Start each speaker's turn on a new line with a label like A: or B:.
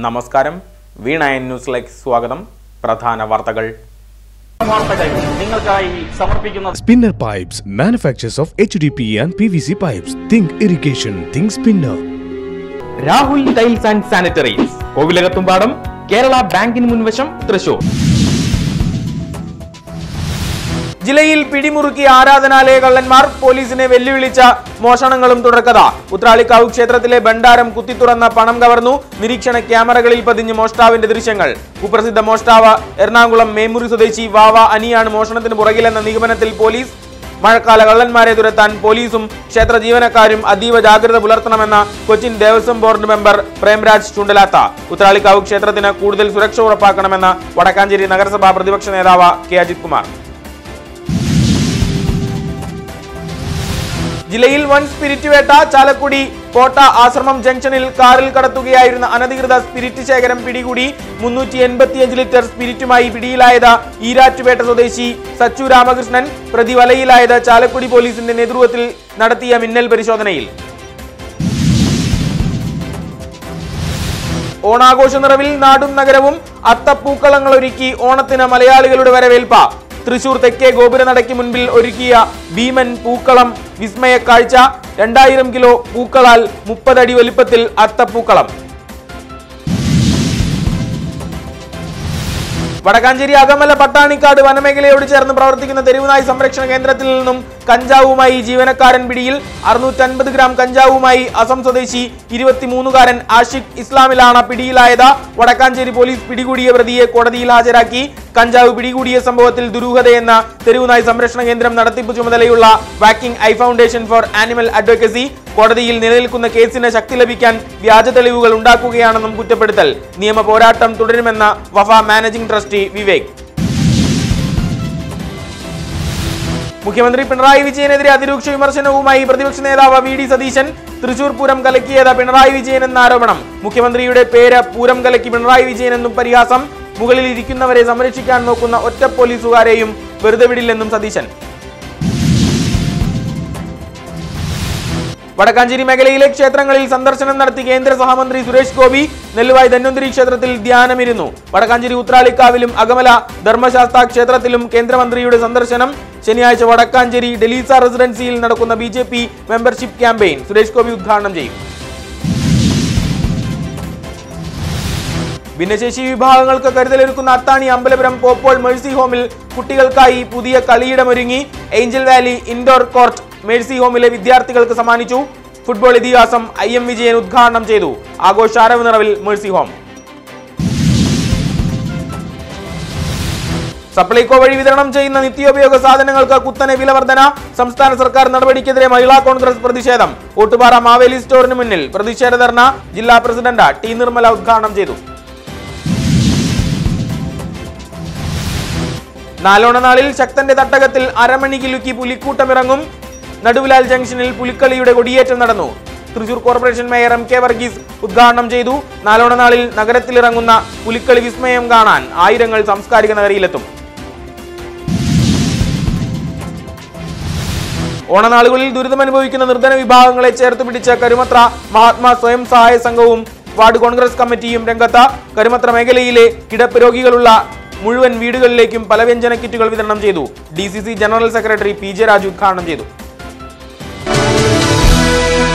A: നമസ്കാരം വീണ എൻ ന്യൂസിലേക്ക് സ്വാഗതം പ്രധാന വാർത്തകൾ
B: വാർത്തകൾ നിങ്ങൾക്കായി സമർപ്പിക്കുന്നത്
C: Spinner Pipes, manufacturers of HDPE and PVC pipes. Think irrigation, think spinner.
A: Rahul tiles and sanitaries Kovilakathumpadam Kerala ബാങ്കിന് മുൻവശം തൃശൂർ ജില്ലയിൽ പിടിമുറുക്കിയ ആരാധനാലയ കള്ളന്മാർ പോലീസിനെ വെല്ലുവിളിച്ച മോഷണങ്ങളും തുടർക്കഥ ഉത്രാളിക്കാവ് ക്ഷേത്രത്തിലെ ഭണ്ഡാരം കുത്തിത്തുറന്ന പണം കവർന്നു നിരീക്ഷണ ക്യാമറകളിൽ പതിഞ്ഞ് മോഷ്ടാവിന്റെ ദൃശ്യങ്ങൾ കുപ്രസിദ്ധ മോഷ്ടാവ് എറണാകുളം മേമുറി സ്വദേശി വാവ അനിയാണ് മോഷണത്തിന് പുറകിലെന്ന നിഗമനത്തിൽ പോലീസ് മഴക്കാല കള്ളന്മാരെ തുരത്താൻ പോലീസും ക്ഷേത്ര ജീവനക്കാരും അതീവ ജാഗ്രത പുലർത്തണമെന്ന കൊച്ചിൻ ദേവസ്വം ബോർഡ് മെമ്പർ പ്രേംരാജ് ചുണ്ടലാത്ത ഉത്രാളിക്കാവ് ക്ഷേത്രത്തിന് കൂടുതൽ സുരക്ഷ ഉറപ്പാക്കണമെന്ന വടക്കാഞ്ചേരി നഗരസഭാ പ്രതിപക്ഷ നേതാവ് കെ അജിത് കുമാർ ജില്ലയിൽ വൻ സ്പിരിറ്റ് വേട്ട ചാലക്കുടി കോട്ട ആശ്രമം ജംഗ്ഷനിൽ കാറിൽ കടത്തുകയായിരുന്ന അനധികൃത സ്പിരിറ്റ് ശേഖരം പിടികൂടി മുന്നൂറ്റി എൺപത്തിയഞ്ച് ലിറ്റർ സ്പിരിറ്റുമായി പിടിയിലായത് ഈരാറ്റുപേട്ട സ്വദേശി സച്ചു രാമകൃഷ്ണൻ പ്രതി വലയിലായത് ചാലക്കുടി പോലീസിന്റെ നേതൃത്വത്തിൽ നടത്തിയ മിന്നൽ പരിശോധനയിൽ ഓണാഘോഷ നിറവിൽ നാടും നഗരവും അത്തപ്പൂക്കളങ്ങൾ ഒരുക്കി ഓണത്തിന് മലയാളികളുടെ വരവേൽപ്പ തൃശൂർ തെക്കേ ഗോപുരനടയ്ക്ക് മുൻപിൽ ഒരുക്കിയ ഭീമൻ പൂക്കളം വിസ്മയ കാഴ്ച രണ്ടായിരം കിലോ പൂക്കളാൽ മുപ്പതടി വലിപ്പത്തിൽ അത്തപ്പൂക്കളം വടക്കാഞ്ചേരി അകമല പട്ടാണിക്കാട് വനമേഖലയോട് ചേർന്ന് പ്രവർത്തിക്കുന്ന തെരുവുനായി സംരക്ഷണ കേന്ദ്രത്തിൽ നിന്നും കഞ്ചാവുമായി ജീവനക്കാരൻ പിടിയിൽ അറുന്നൂറ്റൻപത് ഗ്രാം കഞ്ചാവുമായി അസം സ്വദേശി ഇരുപത്തിമൂന്നുകാരൻ ആഷിഖ് ഇസ്ലാമിലാണ് പിടിയിലായത് വടക്കാഞ്ചേരി പോലീസ് പിടികൂടിയ പ്രതിയെ കോടതിയിൽ ഹാജരാക്കി കഞ്ചാവ് പിടികൂടിയ സംഭവത്തിൽ ദുരൂഹതയെന്ന തെരുവുനായി സംരക്ഷണ കേന്ദ്രം നടത്തിപ്പ് ചുമതലയുള്ള walking eye foundation for animal advocacy കോടതിയിൽ നിലനിൽക്കുന്ന കേസിന് ശക്തി ലഭിക്കാൻ വ്യാജ തെളിവുകൾ ഉണ്ടാക്കുകയാണെന്നും കുറ്റപ്പെടുത്തൽ നിയമ പോരാട്ടം തുടരുമെന്ന വഫ മാനേജിംഗ് ട്രസ്റ്റി വിവേക് മുഖ്യമന്ത്രി പിണറായി വിജയനെതിരെ അതിരൂക്ഷ വിമർശനവുമായി പ്രതിപക്ഷ നേതാവ് വി ഡി സതീശൻ തൃശൂർ പൂരം കലക്കിയത് പിണറായി വിജയൻ എന്ന ആരോപണം മുഖ്യമന്ത്രിയുടെ പേര് പൂരം കലക്കി പിണറായി വിജയൻ എന്നും പരിഹാസം മുകളിൽ ഇരിക്കുന്നവരെ സംരക്ഷിക്കാൻ നോക്കുന്ന ഒറ്റ പോലീസുകാരെയും വെറുതെ വിടില്ലെന്നും സതീശൻ വടക്കാഞ്ചേരി മേഖലയിലെ ക്ഷേത്രങ്ങളിൽ സന്ദർശനം നടത്തി കേന്ദ്ര സഹമന്ത്രി സുരേഷ് ഗോപി നെല്ലുവായി ധന്വന്തിരി ക്ഷേത്രത്തിൽ ധ്യാനമിരുന്നു വടക്കാഞ്ചേരി ഉത്രാളിക്കാവിലും അകമല ധർമ്മശാസ്ത്ര ക്ഷേത്രത്തിലും കേന്ദ്രമന്ത്രിയുടെ സന്ദർശനം ശനിയാഴ്ച വടക്കാഞ്ചേരി ഡെലീസ റെസിഡൻസിയിൽ നടക്കുന്ന B J P membership campaign Suresh Gopi ഉദ്ഘാടനം ചെയ്യും ഭിന്നശേഷി വിഭാഗങ്ങൾക്ക് കരുതലൊരുക്കുന്ന അത്താണി അമ്പലപുരം പോപ്പോൾ മേഴ്സി ഹോമിൽ കുട്ടികൾക്കായി പുതിയ കളിയിടമൊരുങ്ങി angel valley indoor court mercy ഹോമിലെ വിദ്യാർത്ഥികൾക്ക് സമ്മാനിച്ചു ഫുട്ബോൾ ഇതിഹാസം ഐ എം വിജയൻ ഉദ്ഘാടനം ചെയ്തു ആഘോഷാരവ് നിറവിൽ മേഴ്സി ഹോം സപ്ലൈകോ വഴി വിതരണം ചെയ്യുന്ന നിത്യോപയോഗ സാധനങ്ങൾക്ക് കുത്തനെ വില വർധന സംസ്ഥാന സർക്കാർ നടപടിക്കെതിരെ മഹിളാ കോൺഗ്രസ് പ്രതിഷേധം ഓട്ടുപാറ മാവേലി സ്റ്റോറിന് മുന്നിൽ പ്രതിഷേധ ധർണ ജില്ലാ പ്രസിഡന്റ് ടി നിർമ്മല ഉദ്ഘാടനം ചെയ്തു നാലോണ നാളിൽ ശക്തന്റെ തട്ടകത്തിൽ അരമണി കിലുക്കി പുലിക്കൂട്ടമിറങ്ങും നടുവിലാൽ ജംഗ്ഷനിൽ പുലിക്കളിയുടെ കൊടിയേറ്റം നടന്നു Thrissur corporation mayor M K Varghese ഉദ്ഘാടനം ചെയ്തു നാലോണ നാളിൽ നഗരത്തിലിറങ്ങുന്ന പുലിക്കളി വിസ്മയം കാണാൻ ആയിരങ്ങൾ സാംസ്കാരിക നഗരിയിലെത്തും ഓണനാളുകളിൽ ദുരിതമനുഭവിക്കുന്ന നിർധന വിഭാഗങ്ങളെ ചേർത്ത് പിടിച്ച കരുമത്ര മഹാത്മാ സ്വയം സഹായ സംഘവും വാർഡ് കോൺഗ്രസ് കമ്മിറ്റിയും രംഗത്ത് കരുമത്ര മേഖലയിലെ കിടപ്പ് രോഗികളുള്ള മുഴുവൻ വീടുകളിലേക്കും പലവ്യഞ്ജന കിറ്റുകൾ വിതരണം ചെയ്തു D general secretary P J Raju ഉദ്ഘാടനം ചെയ്തു